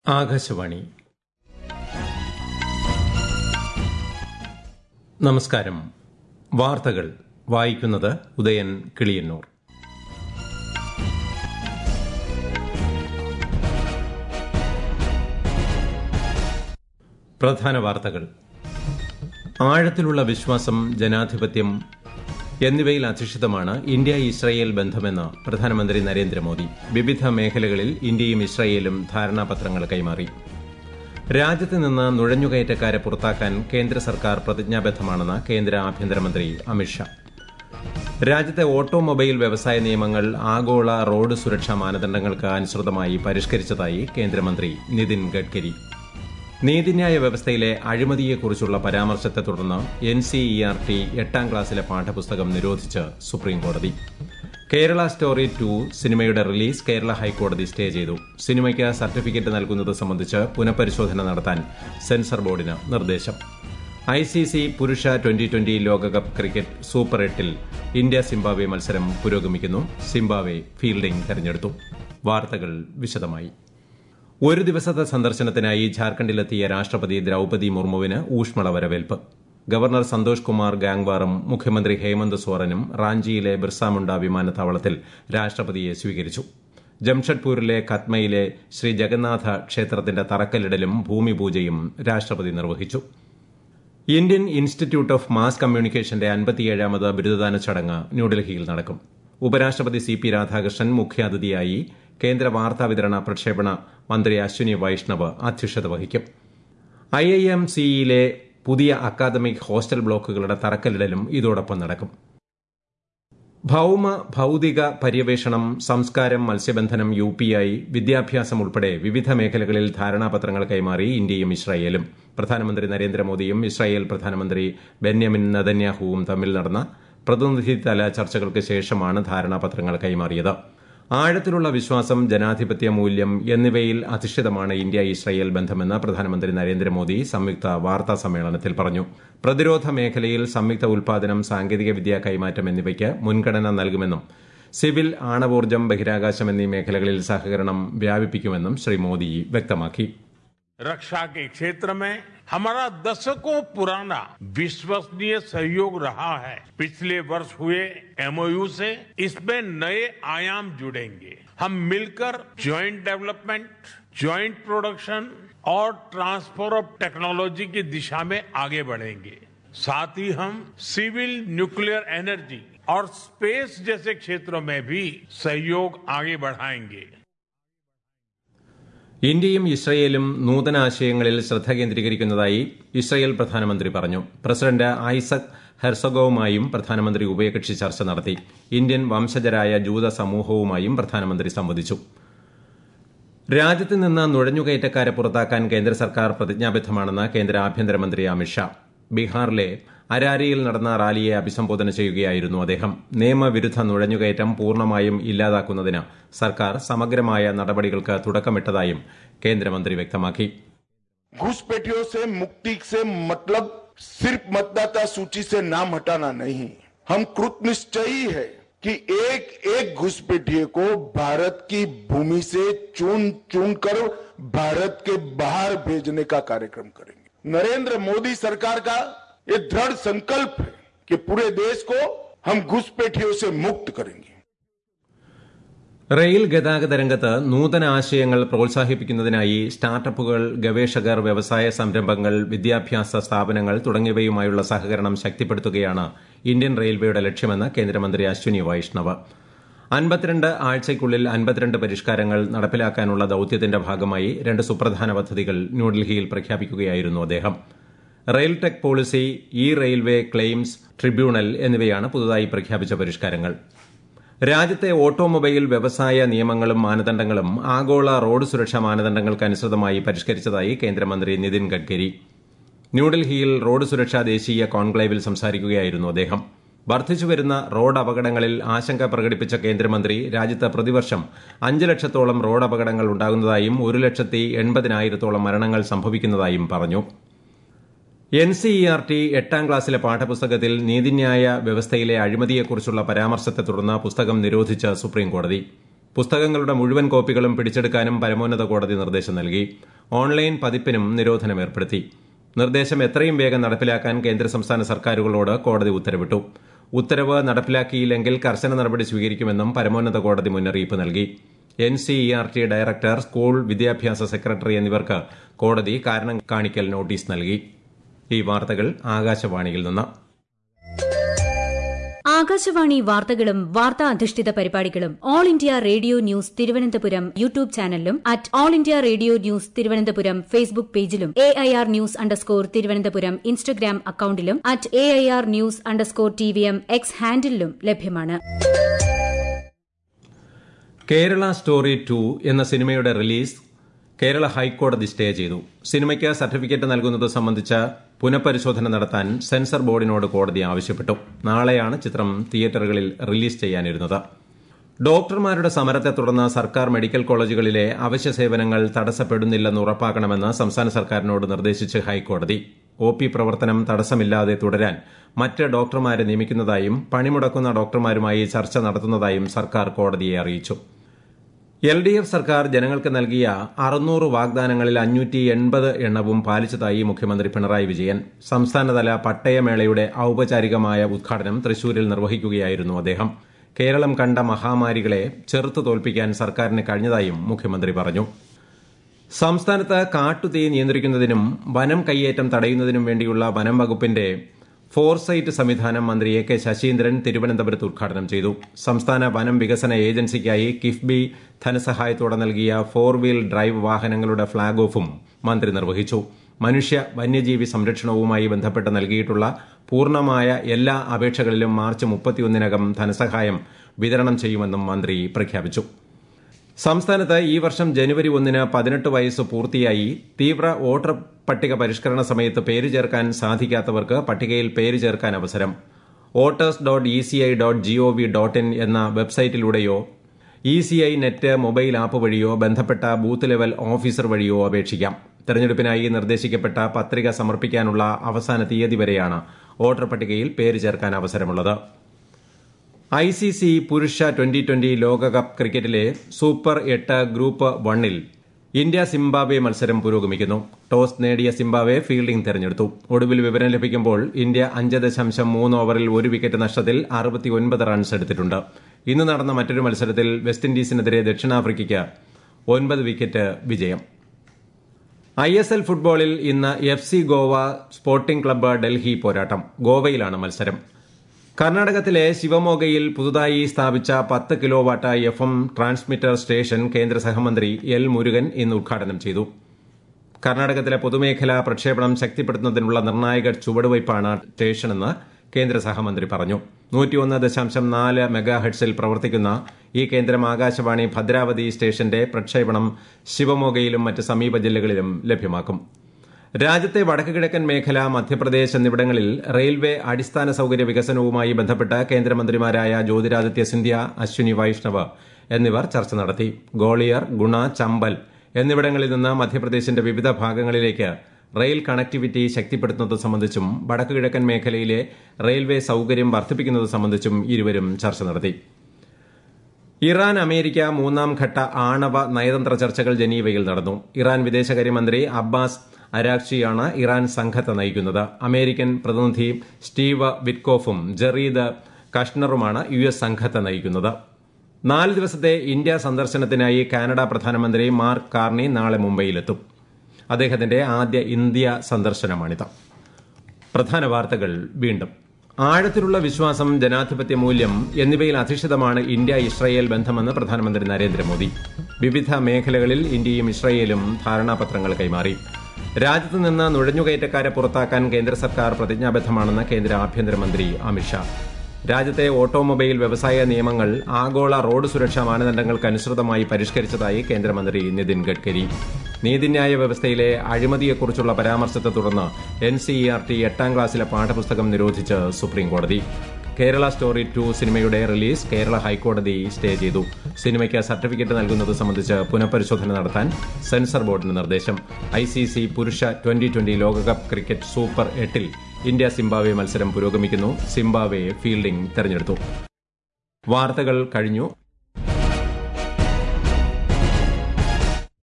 ആകാശവാണി നമസ്കാരം വാർത്തകൾ വായിക്കുന്നത് ഉദയൻ കിളിയന്നൂർ പ്രധാന വാർത്തകൾ ആഴത്തിലുള്ള വിശ്വാസം ജനാധിപത്യം എന്നിവയിൽ അധിഷ്ഠിതമാണ് ഇന്ത്യ ഇസ്രയേൽ ബന്ധമെന്ന് പ്രധാനമന്ത്രി നരേന്ദ്രമോദി വിവിധ മേഖലകളിൽ ഇന്ത്യയും ഇസ്രയേലും ധാരണാപത്രങ്ങൾ കൈമാറി രാജ്യത്ത് നിന്ന് നുഴഞ്ഞുകയറ്റക്കാരെ പുറത്താക്കാൻ കേന്ദ്ര സർക്കാർ പ്രതിജ്ഞാബദ്ധമാണെന്ന് കേന്ദ്ര ആഭ്യന്തരമന്ത്രി അമിത്ഷാ രാജ്യത്തെ ഓട്ടോമൊബൈൽ വ്യവസായ നിയമങ്ങൾ ആഗോള റോഡ് സുരക്ഷാ മാനദണ്ഡങ്ങൾക്ക് അനുസൃതമായി പരിഷ്കരിച്ചതായി കേന്ദ്രമന്ത്രി നിതിൻ ഗഡ്കരി നീതിന്യായ വ്യവസ്ഥയിലെ അഴിമതിയെക്കുറിച്ചുള്ള പരാമർശത്തെ തുടർന്ന് N C E R T എട്ടാം ക്ലാസ്സിലെ പാഠപുസ്തകം നിരോധിച്ച് സുപ്രീംകോടതി കേരള സ്റ്റോറി ടു സിനിമയുടെ റിലീസ് കേരള ഹൈക്കോടതി സ്റ്റേ ചെയ്തു സിനിമയ്ക്ക് സർട്ടിഫിക്കറ്റ് നൽകുന്നത് സംബന്ധിച്ച് പുനഃപരിശോധന നടത്താൻ സെൻസർ ബോർഡിന് നിർദ്ദേശം ഐ സി സി പുരുഷ ട്വന്റി ട്വന്റി ലോകകപ്പ് ക്രിക്കറ്റ് സൂപ്പർ എട്ടിൽ ഇന്ത്യ സിംബാബ്വെ മത്സരം പുരോഗമിക്കുന്നു സിംബാബ്വെ ഫീൽഡിംഗ് തെരഞ്ഞെടുത്തു വാർത്തകൾ വിശദമായി ഒരു ദിവസത്തെ സന്ദർശനത്തിനായി ഝാർഖണ്ഡിലെത്തിയ രാഷ്ട്രപതി ദ്രൌപതി മുർമുവിന് ഊഷ്മള വരവേൽപ്പ് ഗവർണർ സന്തോഷ് കുമാർ ഗാംഗ്വാറും മുഖ്യമന്ത്രി ഹേമന്ത് സോറനും റാഞ്ചിയിലെ ബിർസാമുണ്ട വിമാനത്താവളത്തിൽ രാഷ്ട്രപതിയെ സ്വീകരിച്ചു ജംഷഡ്പൂരിലെ കത്മയിലെ ശ്രീ ജഗന്നാഥ ക്ഷേത്രത്തിന്റെ തറക്കല്ലിടലും ഭൂമിപൂജയും രാഷ്ട്രപതി നിർവഹിച്ചു ഇന്ത്യൻ ഇൻസ്റ്റിറ്റ്യൂട്ട് ഓഫ് മാസ് കമ്മ്യൂണിക്കേഷന്റെ അൻപത്തിയേഴാമത് ബിരുദദാന ചടങ്ങ് ന്യൂഡൽഹിയിൽ നടക്കും ഉപരാഷ്ട്രപതി സി പി രാധാകൃഷ്ണൻ മുഖ്യാതിഥിയായി കേന്ദ്ര വാർത്താവിതരണ പ്രക്ഷേപണ മന്ത്രി അശ്വിനി വൈഷ്ണവ് അധ്യക്ഷത വഹിക്കും ഐ ഐ എം സിയിലെ പുതിയ അക്കാദമിക് ഹോസ്റ്റൽ ബ്ലോക്കുകളുടെ തറക്കല്ലിടലും ഇതോടൊപ്പം നടക്കും ഭൌമ ഭൌതിക പര്യവേഷണം സംസ്കാരം മത്സ്യബന്ധനം യു പി ഐ വിദ്യാഭ്യാസം ഉൾപ്പെടെ വിവിധ മേഖലകളിൽ ധാരണാപത്രങ്ങൾ കൈമാറി ഇന്ത്യയും ഇസ്രായേലും പ്രധാനമന്ത്രി നരേന്ദ്രമോദിയും ഇസ്രായേൽ പ്രധാനമന്ത്രി ബെന്യാമിൻ നദന്യാഹുവും തമ്മിൽ നടന്ന പ്രതിനിധിതല ചർച്ചകൾക്ക് ശേഷമാണ് ധാരണാപത്രങ്ങൾ കൈമാറിയത് ആഴത്തിലുള്ള വിശ്വാസം ജനാധിപത്യ മൂല്യം എന്നിവയിൽ അധിഷ്ഠിതമാണ് ഇന്ത്യ ഇസ്രായേൽ ബന്ധമെന്ന് പ്രധാനമന്ത്രി നരേന്ദ്രമോദി സംയുക്ത വാർത്താ സമ്മേളനത്തിൽ പറഞ്ഞു പ്രതിരോധ മേഖലയിൽ സംയുക്ത ഉൽപാദനം സാങ്കേതികവിദ്യ കൈമാറ്റം എന്നിവയ്ക്ക് മുൻഗണന നൽകുമെന്നും സിവിൽ ആണവോർജ്ജം ബഹിരാകാശം എന്നീ മേഖലകളിൽ സഹകരണം വ്യാപിപ്പിക്കുമെന്നും ശ്രീ മോദി വ്യക്തമാക്കി रक्षा के क्षेत्र में हमारा दशकों पुराना विश्वसनीय सहयोग रहा है पिछले वर्ष हुए एमओयू से इसमें नए आयाम जुड़ेंगे हम मिलकर ज्वाइंट डेवलपमेंट ज्वाइंट प्रोडक्शन और ट्रांसफर ऑफ टेक्नोलॉजी की दिशा में आगे बढ़ेंगे साथ ही हम सिविल न्यूक्लियर एनर्जी और स्पेस जैसे क्षेत्रों में भी सहयोग आगे बढ़ाएंगे ഇന്ത്യയും ഇസ്രയേലും നൂതന ആശയങ്ങളിൽ ശ്രദ്ധ കേന്ദ്രീകരിക്കുന്നതായി ഇസ്രയേൽ പ്രധാനമന്ത്രി പറഞ്ഞു പ്രസിഡന്റ് ഐസക് ഹെർസഗോവുമായും പ്രധാനമന്ത്രി ഉഭയകക്ഷി ചർച്ച നടത്തി ഇന്ത്യൻ വംശജരായ ജൂത സമൂഹവുമായും പ്രധാനമന്ത്രി സംവദിച്ചു രാജ്യത്ത് നിന്ന് നുഴഞ്ഞുകയറ്റക്കാരെ പുറത്താക്കാൻ കേന്ദ്ര സർക്കാർ പ്രതിജ്ഞാബദ്ധമാണെന്ന് കേന്ദ്ര ആഭ്യന്തരമന്ത്രി അമിത്ഷാ ബീഹാറിലെ അരാരിയിൽ നടന്ന റാലിയെ അഭിസംബോധന ചെയ്യുകയായിരുന്നു അദ്ദേഹം നിയമവിരുദ്ധ നുഴഞ്ഞുകയറ്റം പൂർണ്ണമായും ഇല്ലാതാക്കുന്നതിന് സർക്കാർ സമഗ്രമായ നടപടികൾക്ക് തുടക്കമിട്ടതായും കേന്ദ്രമന്ത്രി വ്യക്തമാക്കി घुसपैठियों से मुक्ति से मतलब सिर्फ मतदाता सूची से नाम हटाना नहीं हम कृत निश्चयी है कि एक एक घुसपैठिए को भारत की भूमि से चुन चुन कर भारत के बाहर भेजने का कार्यक्रम करेंगे नरेंद्र मोदी सरकार का ये दृढ़ संकल्प है कि पूरे देश को हम घुसपैठियों से मुक्त करेंगे റെയിൽ ഗതാഗത രംഗത്ത് നൂതന ആശയങ്ങൾ പ്രോത്സാഹിപ്പിക്കുന്നതിനായി സ്റ്റാർട്ടപ്പുകൾ ഗവേഷകർ വ്യവസായ സംരംഭങ്ങൾ വിദ്യാഭ്യാസ സ്ഥാപനങ്ങൾ തുടങ്ങിയവയുമായുള്ള സഹകരണം ശക്തിപ്പെടുത്തുകയാണ് ഇന്ത്യൻ റെയിൽവേയുടെ ലക്ഷ്യമെന്ന് കേന്ദ്രമന്ത്രി അശ്വിനി വൈഷ്ണവ് അൻപത്തിരണ്ട് ആഴ്ചയ്ക്കുള്ളിൽ അൻപത്തിരണ്ട് പരിഷ്കാരങ്ങൾ നടപ്പിലാക്കാനുള്ള ദൌത്യത്തിന്റെ ഭാഗമായി രണ്ട് സുപ്രധാന പദ്ധതികൾ ന്യൂഡൽഹിയിൽ പ്രഖ്യാപിക്കുകയായിരുന്നു അദ്ദേഹം rail tech policy e railway claims tribunal എന്നിവയാണ് പുതുതായി പ്രഖ്യാപിച്ച പരിഷ്കാരങ്ങൾ രാജ്യത്തെ ഓട്ടോമൊബൈൽ വ്യവസായ നിയമങ്ങളും മാനദണ്ഡങ്ങളും ആഗോള റോഡ് സുരക്ഷാ മാനദണ്ഡങ്ങൾക്ക് അനുസൃതമായി പരിഷ്കരിച്ചതായി കേന്ദ്രമന്ത്രി നിതിൻ ഗഡ്കരി ന്യൂഡൽഹിയിൽ റോഡ് സുരക്ഷാ ദേശീയ കോൺക്ലേവിൽ സംസാരിക്കുകയായിരുന്നു അദ്ദേഹം വർദ്ധിച്ചുവരുന്ന റോഡ് അപകടങ്ങളിൽ ആശങ്ക പ്രകടിപ്പിച്ച കേന്ദ്രമന്ത്രി രാജ്യത്ത് പ്രതിവർഷം അഞ്ച് ലക്ഷത്തോളം റോഡ് അപകടങ്ങൾ ഉണ്ടാകുന്നതായും ഒരു ലക്ഷത്തി എൺപതിനായിരത്തോളം മരണങ്ങൾ സംഭവിക്കുന്നതായും പറഞ്ഞു N C E R T എട്ടാം ക്ലാസ്സിലെ പാഠപുസ്തകത്തിൽ നീതിന്യായ വ്യവസ്ഥയിലെ അഴിമതിയെക്കുറിച്ചുള്ള പരാമർശത്തെ തുടർന്ന് പുസ്തകം നിരോധിച്ച് സുപ്രീംകോടതി പുസ്തകങ്ങളുടെ മുഴുവൻ കോപ്പികളും പിടിച്ചെടുക്കാനും പരമോന്നത കോടതി നിർദ്ദേശം നൽകി ഓൺലൈൻ പതിപ്പിനും നിരോധനം ഏർപ്പെടുത്തി നിർദ്ദേശം എത്രയും വേഗം നടപ്പിലാക്കാൻ കേന്ദ്ര സംസ്ഥാന സർക്കാരുകളോട് കോടതി ഉത്തരവിട്ടു ഉത്തരവ് നടപ്പിലാക്കിയില്ലെങ്കിൽ കർശന നടപടി സ്വീകരിക്കുമെന്നും പരമോന്നത കോടതി മുന്നറിയിപ്പ് നൽകി N C E R T director school വിദ്യാഭ്യാസ സെക്രട്ടറി എന്നിവർക്ക് കോടതി കാരണം കാണിക്കൽ നോട്ടീസ് നൽകി ഈ വാർത്തകൾ ആകാശവാണിയിൽ നിന്ന് ആകാശവാണി വാർത്തകളും വാർത്താ അധിഷ്ഠിത പരിപാടികളും all India radio news Thiruvananthapuram YouTube ചാനലിലും at all India radio news Thiruvananthapuram Facebook പേജിലും A I R news underscore Thiruvananthapuram Instagram അക്കൌണ്ടിലും at A I R news underscore T V M X ഹാൻഡിലും ലഭ്യമാണ് കേരള സ്റ്റോറി ടു എന്ന സിനിമയുടെ റിലീസ് കേരള ഹൈക്കോടതി സ്റ്റേ ചെയ്തു സിനിമയ്ക്ക് സർട്ടിഫിക്കറ്റ് നൽകുന്നത് സംബന്ധിച്ച പുനഃപരിശോധന നടത്താൻ സെൻസർ ബോർഡിനോട് കോടതി ആവശ്യപ്പെട്ടു നാളെയാണ് ചിത്രം തിയേറ്ററുകളിൽ റിലീസ് ചെയ്യാനിരുന്നത് ഡോക്ടർമാരുടെ സമരത്തെ തുടർന്ന് സർക്കാർ മെഡിക്കൽ കോളേജുകളിലെ അവശ്യ സേവനങ്ങൾ തടസ്സപ്പെടുന്നില്ലെന്ന് ഉറപ്പാക്കണമെന്ന് സംസ്ഥാന സർക്കാരിനോട് നിർദ്ദേശിച്ച് ഹൈക്കോടതി ഒ പി പ്രവർത്തനം തടസ്സമില്ലാതെ തുടരാൻ മറ്റ് ഡോക്ടർമാരെ നിയമിക്കുന്നതായും പണിമുടക്കുന്ന ഡോക്ടർമാരുമായി ചർച്ച നടത്തുന്നതായും സർക്കാർ കോടതിയെ അറിയിച്ചു എൽ ഡി എഫ് സർക്കാർ ജനങ്ങൾക്ക് നൽകിയ അറുന്നൂറ് വാഗ്ദാനങ്ങളിൽ അഞ്ഞൂറ്റി എൺപത് എണ്ണവും പാലിച്ചതായി മുഖ്യമന്ത്രി പിണറായി വിജയൻ സംസ്ഥാനതല പട്ടയമേളയുടെ ഔപചാരികമായ ഉദ്ഘാടനം തൃശൂരിൽ നിർവഹിക്കുകയായിരുന്നു അദ്ദേഹം കേരളം കണ്ട മഹാമാരികളെ ചെറുത്തു തോൽപ്പിക്കാൻ സർക്കാരിന് കഴിഞ്ഞതായും മുഖ്യമന്ത്രി പറഞ്ഞു സംസ്ഥാനത്ത് കാട്ടുതീ നിയന്ത്രിക്കുന്നതിനും വനം കയ്യേറ്റം തടയുന്നതിനും വേണ്ടിയുള്ള വനം വകുപ്പിന്റെ ഫോർസൈറ്റ് സംവിധാനം മന്ത്രി എ കെ ശശീന്ദ്രൻ തിരുവനന്തപുരത്ത് ഉദ്ഘാടനം ചെയ്തു സംസ്ഥാന വനം വികസന ഏജൻസിക്കായി കിഫ്ബി ധനസഹായത്തോടെ നൽകിയ ഫോർ വീൽ ഡ്രൈവ് വാഹനങ്ങളുടെ ഫ്ളാഗ് ഓഫും മന്ത്രി നിർവഹിച്ചു മനുഷ്യ വന്യജീവി സംരക്ഷണവുമായി ബന്ധപ്പെട്ട് നൽകിയിട്ടുള്ള പൂർണ്ണമായ എല്ലാ അപേക്ഷകളിലും മാർച്ച് മുപ്പത്തിയൊന്നിനകം ധനസഹായം വിതരണം ചെയ്യുമെന്നും മന്ത്രി പ്രഖ്യാപിച്ചു സംസ്ഥാനത്ത് ഈ വർഷം ജനുവരി ഒന്നിന് പതിനെട്ട് വയസ്സ് പൂർത്തിയായി തീവ്ര വോട്ടർ പട്ടിക പരിഷ്കരണ സമയത്ത് പേര് ചേർക്കാൻ സാധിക്കാത്തവർക്ക് പട്ടികയിൽ പേര് ചേർക്കാൻ അവസരം voters dot E C I dot G O V dot in എന്ന വെബ്സൈറ്റിലൂടെയോ E C I net mobile app വഴിയോ ബന്ധപ്പെട്ട ബൂത്ത് ലെവൽ ഓഫീസർ വഴിയോ അപേക്ഷിക്കാം തെരഞ്ഞെടുപ്പിനായി നിർദ്ദേശിക്കപ്പെട്ട പത്രിക സമർപ്പിക്കാനുള്ള അവസാന തീയതി വരെയാണ് വോട്ടർ പട്ടികയിൽ പേര് ചേർക്കാൻ അവസരമുള്ളത് ഐ സി സി പുരുഷ ട്വന്റി ട്വന്റി ലോകകപ്പ് ക്രിക്കറ്റിലെ സൂപ്പർ എട്ട് ഗ്രൂപ്പ് വണ്ണിൽ ഇന്ത്യ സിംബാബ്വെ മത്സരം പുരോഗമിക്കുന്നു ടോസ് നേടിയ സിംബാബ്വെ ഫീൽഡിംഗ് തെരഞ്ഞെടുത്തു ഒടുവിൽ വിവരം ലഭിക്കുമ്പോൾ ഇന്ത്യ അഞ്ച് ദശാംശം മൂന്ന് ഓവറിൽ ഒരു വിക്കറ്റ് നഷ്ടത്തിൽ അറുപത്തിയൊൻപത് റൺസ് എടുത്തിട്ടുണ്ട് ഇന്ന് നടന്ന മറ്റൊരു മത്സരത്തിൽ വെസ്റ്റ് ഇൻഡീസിനെതിരെ ദക്ഷിണാഫ്രിക്കയ്ക്ക് ഒൻപത് വിക്കറ്റ് വിജയം ഐ എസ് എൽ ഫുട്ബോളിൽ ഇന്ന് F C Goa sporting club Delhi പോരാട്ടം ഗോവയിലാണ് മത്സരം കർണാടകത്തിലെ ശിവമോഗയിൽ പുതുതായി സ്ഥാപിച്ച പത്ത് kilo watt F M transmitter station കേന്ദ്ര സഹമന്ത്രി എൽ മുരുകൻ ഇന്ന് ഉദ്ഘാടനം ചെയ്തു കർണാടകത്തിലെ പൊതുമേഖലാ പ്രക്ഷേപണം ശക്തിപ്പെടുത്തുന്നതിനുള്ള നിർണായക ചുവടുവയ്പ്പാണ് സ്റ്റേഷനെന്ന് കേന്ദ്ര സഹമന്ത്രി പറഞ്ഞു നൂറ്റിയൊന്ന് ദശാംശം നാല് മെഗാഹെഡ്സിൽ പ്രവർത്തിക്കുന്ന ഈ കേന്ദ്രം ആകാശവാണി ഭദ്രാവതി സ്റ്റേഷന്റെ പ്രക്ഷേപണം ശിവമോഗയിലും മറ്റ് സമീപ ജില്ലകളിലും ലഭ്യമാക്കും രാജ്യത്തെ വടക്ക് കിഴക്കൻ മേഖല മധ്യപ്രദേശ് എന്നിവിടങ്ങളിൽ റെയിൽവേ അടിസ്ഥാന സൌകര്യ വികസനവുമായി ബന്ധപ്പെട്ട് കേന്ദ്രമന്ത്രിമാരായ ജ്യോതിരാദിത്യ സിന്ധ്യ അശ്വിനി വൈഷ്ണവ് എന്നിവർ ചർച്ച നടത്തി ഗോളിയർ ഗുണ ചമ്പൽ എന്നിവിടങ്ങളിൽ നിന്ന് മധ്യപ്രദേശിന്റെ വിവിധ ഭാഗങ്ങളിലേക്ക് റെയിൽ കണക്ടിവിറ്റി ശക്തിപ്പെടുത്തുന്നത് സംബന്ധിച്ചും വടക്ക് കിഴക്കൻ മേഖലയിലെ റെയിൽവേ സൌകര്യം വർദ്ധിപ്പിക്കുന്നത് സംബന്ധിച്ചും ഇരുവരും ചർച്ച നടത്തി ഇറാൻ അമേരിക്ക മൂന്നാം ഘട്ട ആണവ നയതന്ത്ര ചർച്ചകൾ ജനീവയിൽ നടന്നു ഇറാൻ വിദേശകാര്യമന്ത്രി അബ്ബാസ് അരാക്ഷിയാണ് ഇറാൻ സംഘത്തെ നയിക്കുന്നത് അമേരിക്കൻ പ്രതിനിധി സ്റ്റീവ് വിറ്റ്കോഫും ജറീദ് കഷ്ണറുമാണ് യു എസ് സംഘത്തെ നയിക്കുന്നത് നാല് ദിവസത്തെ ഇന്ത്യ സന്ദർശനത്തിനായി കാനഡ പ്രധാനമന്ത്രി മാർക്ക് കാർണി നാളെ മുംബൈയിലെത്തും അദ്ദേഹത്തിന്റെ ആദ്യ ഇന്ത്യ സന്ദർശനമാണിത് പ്രധാന വാർത്തകൾ വീണ്ടും ആഴത്തിലുള്ള വിശ്വാസം ജനാധിപത്യ മൂല്യം എന്നിവയിൽ അധിഷ്ഠിതമാണ് ഇന്ത്യ ഇസ്രയേൽ ബന്ധമെന്ന് പ്രധാനമന്ത്രി നരേന്ദ്രമോദി വിവിധ മേഖലകളിൽ ഇന്ത്യയും ഇസ്രയേലും ധാരണാപത്രങ്ങൾ കൈമാറി രാജ്യത്ത് നിന്ന് നുഴഞ്ഞുകയറ്റക്കാരെ പുറത്താക്കാൻ കേന്ദ്ര സർക്കാർ പ്രതിജ്ഞാബദ്ധമാണെന്ന് കേന്ദ്ര ആഭ്യന്തരമന്ത്രി അമിത്ഷാ രാജ്യത്തെ ഓട്ടോമൊബൈൽ വ്യവസായ നിയമങ്ങൾ ആഗോള റോഡ് സുരക്ഷാ മാനദണ്ഡങ്ങൾക്കനുസൃതമായി പരിഷ്കരിച്ചതായി കേന്ദ്രമന്ത്രി നിതിൻ ഗഡ്കരി നീതിന്യായ വ്യവസ്ഥയിലെ അഴിമതിയെക്കുറിച്ചുള്ള പരാമർശത്തെ തുടർന്ന് N C E R T എട്ടാം ക്ലാസ്സിലെ പാഠപുസ്തകം നിരോധിച്ച് സുപ്രീംകോടതി കേരള സ്റ്റോറി ടു സിനിമയുടെ റിലീസ് കേരള ഹൈക്കോടതി സ്റ്റേ ചെയ്തു സിനിമയ്ക്ക് സർട്ടിഫിക്കറ്റ് നൽകുന്നത് സംബന്ധിച്ച് പുനഃപരിശോധന നടത്താൻ സെൻസർ ബോർഡിന് നിർദ്ദേശം ഐ സി സി പുരുഷ ട്വന്റി ട്വന്റി ലോകകപ്പ് ക്രിക്കറ്റ് സൂപ്പർ എട്ടിൽ ഇന്ത്യ സിംബാബ്വെ മത്സരം പുരോഗമിക്കുന്നു സിംബാബ്വെ ഫീൽഡിംഗ് തെരഞ്ഞെടുത്തു വാർത്തകൾ കഴിഞ്ഞു